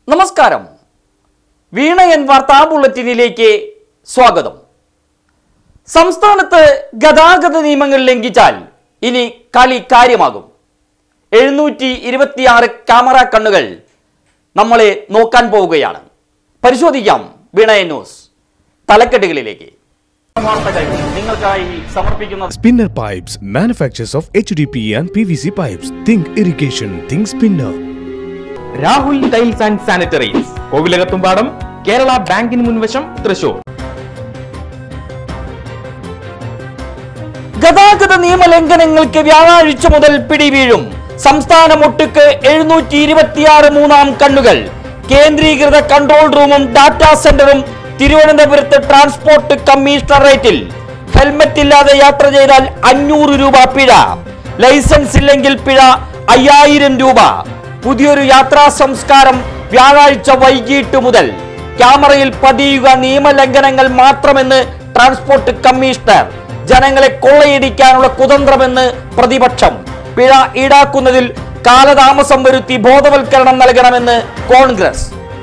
നമസ്കാരം വീണയൻ വാർത്താ ബുള്ളറ്റിനിലേക്ക് സ്വാഗതം സംസ്ഥാനത്ത് ഗതാഗത നിയമങ്ങൾ ലംഘിച്ചാൽ ഇനി കളി കാര്യമാകും എഴുന്നൂറ്റി ഇരുപത്തിയാറ് ക്യാമറ കണ്ണുകൾ നമ്മളെ നോക്കാൻ പോവുകയാണ് പരിശോധിക്കാം വീണയൻ ന്യൂസ് തലക്കെട്ടുകളിലേക്ക് വാർത്തകൾ നിങ്ങൾക്കായി സമർപ്പിക്കുന്നത് Spinner Pipes, manufacturers of HDPE and PVC pipes. Think irrigation, think spinner. Rahul tiles and sanitaries Kovilakathumpadam Kerala ബാങ്കിന് മുൻവശം തൃശൂർ ഗതാഗത നിയമലംഘനങ്ങൾക്ക് വ്യാഴാഴ്ച മുതൽ പിടിവീഴും സംസ്ഥാനമൊട്ടുക്ക് എഴുന്നൂറ്റി ഇരുപത്തിയാറ് മൂന്നാം കണ്ണുകൾ കേന്ദ്രീകൃത കൺട്രോൾ റൂമും ഡാറ്റാ സെന്ററും തിരുവനന്തപുരത്ത് ട്രാൻസ്പോർട്ട് കമ്മീഷണറേറ്റിൽ ഹെൽമറ്റ് ഇല്ലാതെ യാത്ര ചെയ്താൽ അഞ്ഞൂറ് രൂപ പിഴ ലൈസൻസ് ഇല്ലെങ്കിൽ പിഴ അയ്യായിരം രൂപ പുതിയൊരു യാത്രാ സംസ്കാരം വ്യാഴാഴ്ച വൈകിട്ട് മുതൽ ക്യാമറയിൽ പതിയുക നിയമലംഘനങ്ങൾ മാത്രമെന്ന് ട്രാൻസ്പോർട്ട് കമ്മീഷണർ ജനങ്ങളെ കൊള്ളയടിക്കാനുള്ള കുതന്ത്രമെന്ന് പ്രതിപക്ഷം പിഴ ഈടാക്കുന്നതിൽ കാലതാമസം വരുത്തി ബോധവൽക്കരണം നൽകണമെന്ന് കോൺഗ്രസ്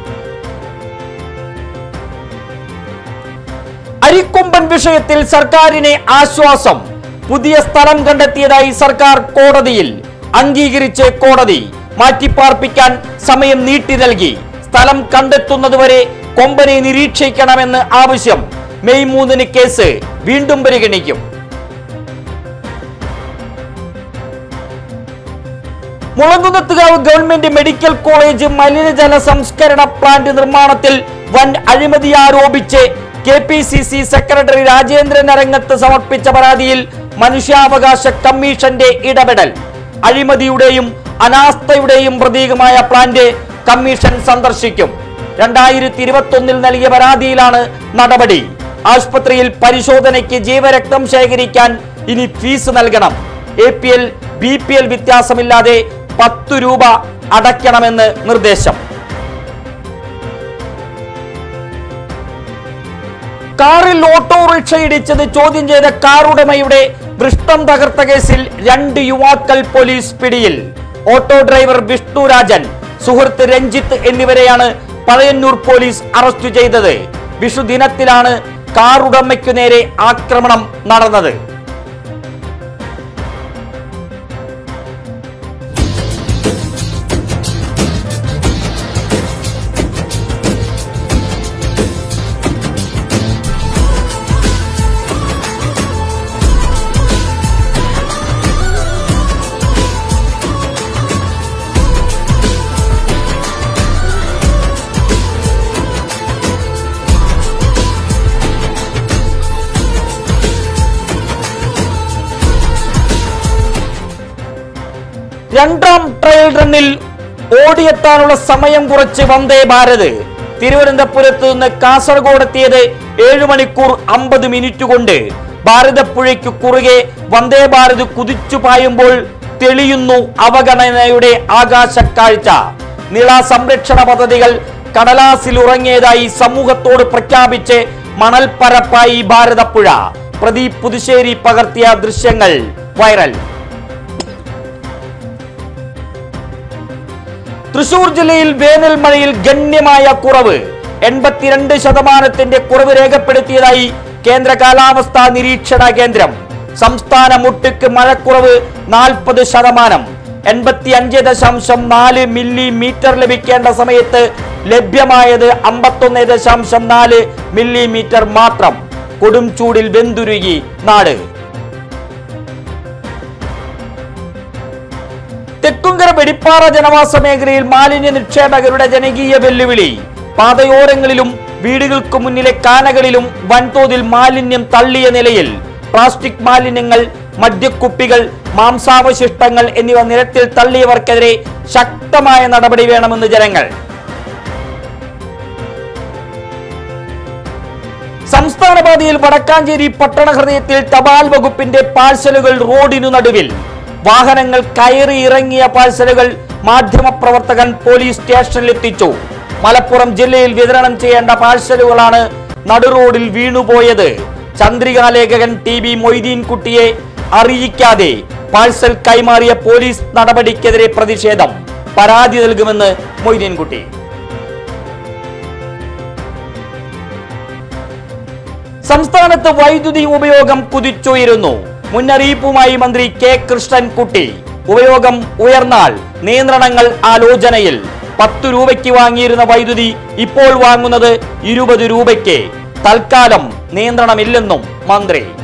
അരിക്കൊമ്പൻ വിഷയത്തിൽ സർക്കാരിനെ ആശ്വാസം പുതിയ സ്ഥലം കണ്ടെത്തിയതായി സർക്കാർ കോടതിയിൽ അംഗീകരിച്ച് കോടതി മാറ്റിപ്പാർപ്പിക്കാൻ സമയം നീട്ടി നൽകി സ്ഥലം കണ്ടെത്തുന്നതുവരെ കൊമ്പനെ നിരീക്ഷിക്കണമെന്ന് ആവശ്യം മെയ് മൂന്നിന് കേസ് വീണ്ടും പരിഗണിക്കും മുളങ്കുന്നത്തുകാവ് ഗവൺമെന്റ് മെഡിക്കൽ കോളേജ് മലിനജല സംസ്കരണ പ്ലാന്റ് നിർമ്മാണത്തിൽ വൻ അഴിമതി ആരോപിച്ച് K P C C secretary Rajendran Arangath സമർപ്പിച്ച പരാതിയിൽ മനുഷ്യാവകാശ കമ്മീഷന്റെ ഇടപെടൽ അഴിമതിയുടെയും അനാസ്ഥയുടെയും പ്രതീകമായ പ്ലാന്റ് കമ്മീഷൻ സന്ദർശിക്കും രണ്ടായിരത്തി ഇരുപത്തി ഒന്നിൽ നൽകിയ പരാതിയിലാണ് നടപടി ആശുപത്രിയിൽ പരിശോധനയ്ക്ക് ജീവരക്തം ശേഖരിക്കാൻ ഇനി ഫീസ് നൽകണം A P L B P L വ്യത്യാസമില്ലാതെ പത്തു രൂപ അടയ്ക്കണമെന്ന് നിർദ്ദേശം കാറിൽ ഓട്ടോറിക്ഷ ഇടിച്ചത് ചോദ്യം ചെയ്ത കാർ ഉടമയുടെ വൃഷ്ടം തകർത്ത കേസിൽ രണ്ട് യുവാക്കൾ പോലീസ് പിടിയിൽ ഓട്ടോ ഡ്രൈവർ വിഷ്ണുരാജൻ സുഹൃത്ത് രഞ്ജിത്ത് എന്നിവരെയാണ് പഴയന്നൂർ പോലീസ് അറസ്റ്റ് ചെയ്തത് വിഷു ദിനത്തിലാണ് കാർ ഉടമയ്ക്കു നേരെ ആക്രമണം നടന്നത് രണ്ടാം ട്രയൽ റണ്ണിൽ ഓടിയെത്താനുള്ള സമയം കുറച്ച് വന്ദേ ഭാരത് തിരുവനന്തപുരത്ത് നിന്ന് കാസർഗോഡ് എത്തിയത് ഏഴു മണിക്കൂർ അമ്പത് മിനിറ്റ് കൊണ്ട് ഭാരതപ്പുഴയ്ക്ക് കുറുകെ വന്ദേ ഭാരത് കുതിച്ചു പായുമ്പോൾ തെളിയുന്നു അവഗണനയുടെ ആകാശക്കാഴ്ച നിള സംരക്ഷണ പദ്ധതികൾ കടലാസിൽ ഉറങ്ങിയതായി സമൂഹത്തോട് പ്രഖ്യാപിച്ച് മണൽപ്പരപ്പായി ഭാരതപ്പുഴ പ്രദീപ് പുതുശ്ശേരി പകർത്തിയ ദൃശ്യങ്ങൾ വൈറൽ തൃശൂർ ജില്ലയിൽ വേനൽ മഴയിൽ ഗണ്യമായ കുറവ് എൺപത്തിരണ്ട് ശതമാനത്തിന്റെ കുറവ് രേഖപ്പെടുത്തിയതായി കേന്ദ്ര കാലാവസ്ഥാ നിരീക്ഷണ കേന്ദ്രം സംസ്ഥാന മുട്ടുക്ക് മഴക്കുറവ് നാൽപ്പത് ശതമാനം എൺപത്തി അഞ്ച് ദശാംശം നാല് മില്ലിമീറ്റർ ലഭിക്കേണ്ട സമയത്ത് ലഭ്യമായത് അമ്പത്തൊന്ന് ദശാംശം നാല് മില്ലിമീറ്റർ മാത്രം കൊടും ചൂടിൽ വെന്തുരുകി നാട് തെക്കുംകര വെടിപ്പാറ ജനവാസ മേഖലയിൽ മാലിന്യ നിക്ഷേപകരുടെ ജനകീയ വെല്ലുവിളി പാതയോരങ്ങളിലും വീടുകൾക്ക് മുന്നിലെ കാനകളിലും വൻതോതിൽ മാലിന്യം തള്ളിയ നിലയിൽ പ്ലാസ്റ്റിക് മാലിന്യങ്ങൾ മദ്യക്കുപ്പികൾ മാംസാവശിഷ്ടങ്ങൾ എന്നിവ നിരത്തിൽ തള്ളിയവർക്കെതിരെ ശക്തമായ നടപടി വേണമെന്ന് ജനങ്ങൾ സംസ്ഥാന പാതയിൽ വടക്കാഞ്ചേരി പട്ടണ ഹൃദയത്തിൽ തപാൽ വകുപ്പിന്റെ പാഴ്സലുകൾ റോഡിനു നടുവിൽ വാഹനങ്ങൾ കയറി ഇറങ്ങിയ പാഴ്സലുകൾ മാധ്യമപ്രവർത്തകൻ പോലീസ് സ്റ്റേഷനിൽ എത്തിച്ചു മലപ്പുറം ജില്ലയിൽ വിതരണം ചെയ്യേണ്ട പാഴ്സലുകളാണ് നടുറോഡിൽ വീണുപോയത് ചന്ദ്രികാ ലേഖകൻ ടി ബി മൊയ്തീൻ കുട്ടിയെ അറിയിക്കാതെ പാഴ്സൽ കൈമാറിയ പോലീസ് നടപടിക്കെതിരെ പ്രതിഷേധം പരാതി നൽകുമെന്ന് മൊയ്തീൻകുട്ടി സംസ്ഥാനത്ത് വൈദ്യുതി ഉപയോഗം കുതിച്ചുയരുന്നു മുന്നറിയിപ്പുമായി മന്ത്രി കെ കൃഷ്ണൻകുട്ടി ഉപയോഗം ഉയർന്നാൽ നിയന്ത്രണങ്ങൾ ആലോചനയിൽ പത്തു രൂപയ്ക്ക് വാങ്ങിയിരുന്ന വൈദ്യുതി ഇപ്പോൾ വാങ്ങുന്നത് ഇരുപത് രൂപയ്ക്ക് തൽക്കാലം നിയന്ത്രണമില്ലെന്നും മന്ത്രി